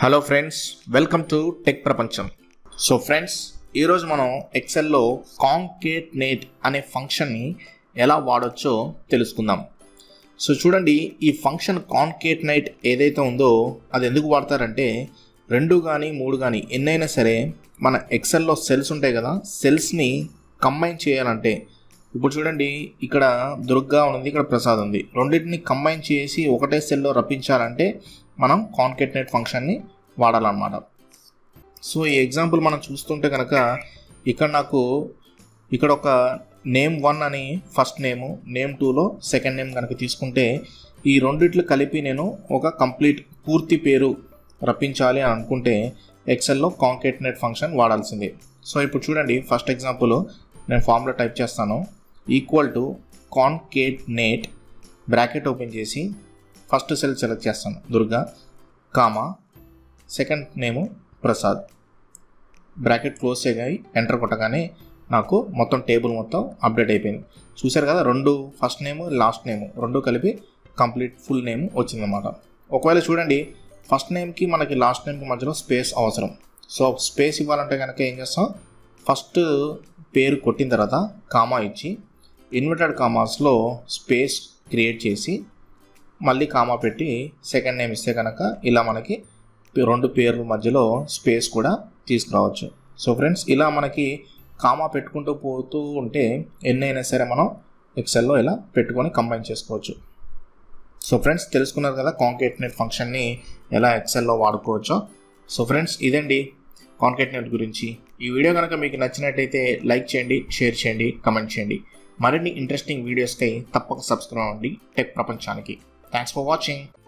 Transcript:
hello friends welcome to tech ప్రపంచం so friends ఈరోజు మనం ఎక్సెల్లో కాంకేట్ నేట్ అనే ఫంక్షన్ని ఎలా వాడొచ్చో తెలుసుకుందాం సో చూడండి ఈ ఫంక్షన్ కాన్కేట్ నైట్ ఏదైతే ఉందో అది ఎందుకు వాడతారంటే రెండు కానీ మూడు కానీ ఎన్నైనా సరే మన ఎక్సెల్లో సెల్స్ ఉంటాయి కదా సెల్స్ని కంబైన్ చేయాలంటే ఇప్పుడు చూడండి ఇక్కడ దుర్గా ఉంది ఇక్కడ ప్రసాద్ ఉంది రెండింటిని కంబైన్ చేసి ఒకటే సెల్లో రప్పించాలంటే మనం కాన్కెట్నేట్ ఫంక్షన్ని వాడాలన్నమాట సో ఈ ఎగ్జాంపుల్ మనం చూస్తుంటే కనుక ఇక్కడ నాకు ఇక్కడ ఒక నేమ్ వన్ అని ఫస్ట్ నేము నేమ్ టూలో సెకండ్ నేమ్ కనుక తీసుకుంటే ఈ రెండిట్లు కలిపి నేను ఒక కంప్లీట్ పూర్తి పేరు రప్పించాలి అని అనుకుంటే ఎక్సెల్లో కాంకెట్నేట్ ఫంక్షన్ వాడాల్సిందే సో ఇప్పుడు చూడండి ఫస్ట్ ఎగ్జాంపుల్ నేను ఫార్ములా టైప్ చేస్తాను equal to concatenate bracket open చేసి ఫస్ట్ సెల్ సెలెక్ట్ చేస్తాను Durga comma second name Prasad bracket close చేయగానే ఎంటర్ కొట్టగానే నాకు మొత్తం టేబుల్ మొత్తం అప్డేట్ అయిపోయింది చూశారు కదా రెండు ఫస్ట్ నేము లాస్ట్ నేము రెండు కలిపి కంప్లీట్ ఫుల్ నేమ్ వచ్చిందన్నమాట ఒకవేళ చూడండి ఫస్ట్ నేమ్కి మనకి లాస్ట్ నేమ్కి మధ్యలో స్పేస్ అవసరం సో స్పేస్ ఇవ్వాలంటే కనుక ఏం చేస్తాం ఫస్ట్ పేరు కొట్టిన తర్వాత కామా ఇచ్చి ఇన్వర్టెడ్ కామాస్లో స్పేస్ క్రియేట్ చేసి మళ్ళీ కామా పెట్టి సెకండ్ నేమ్ ఇస్తే కనుక ఇలా మనకి రెండు పేర్ల మధ్యలో స్పేస్ కూడా తీసుకురావచ్చు సో ఫ్రెండ్స్ ఇలా మనకి కామా పెట్టుకుంటూ పోతూ ఉంటే ఎన్నైనా సరే మనం ఎక్సెల్లో ఇలా పెట్టుకొని కంబైన్ చేసుకోవచ్చు సో ఫ్రెండ్స్ తెలుసుకున్నారు కదా కాంకేట్నెట్ ఫంక్షన్ని ఎలా ఎక్సెల్లో వాడుకోవచ్చో సో ఫ్రెండ్స్ ఇదండి కాంకేట్నెట్ గురించి ఈ వీడియో కనుక మీకు నచ్చినట్టయితే లైక్ చేయండి షేర్ చేయండి కమెంట్ చేయండి మరిన్ని ఇంట్రెస్టింగ్ వీడియోస్కై తప్పక సబ్స్క్రైబ్ అవ్వండి టెక్ ప్రపంచానికి థ్యాంక్స్ ఫర్ వాచింగ్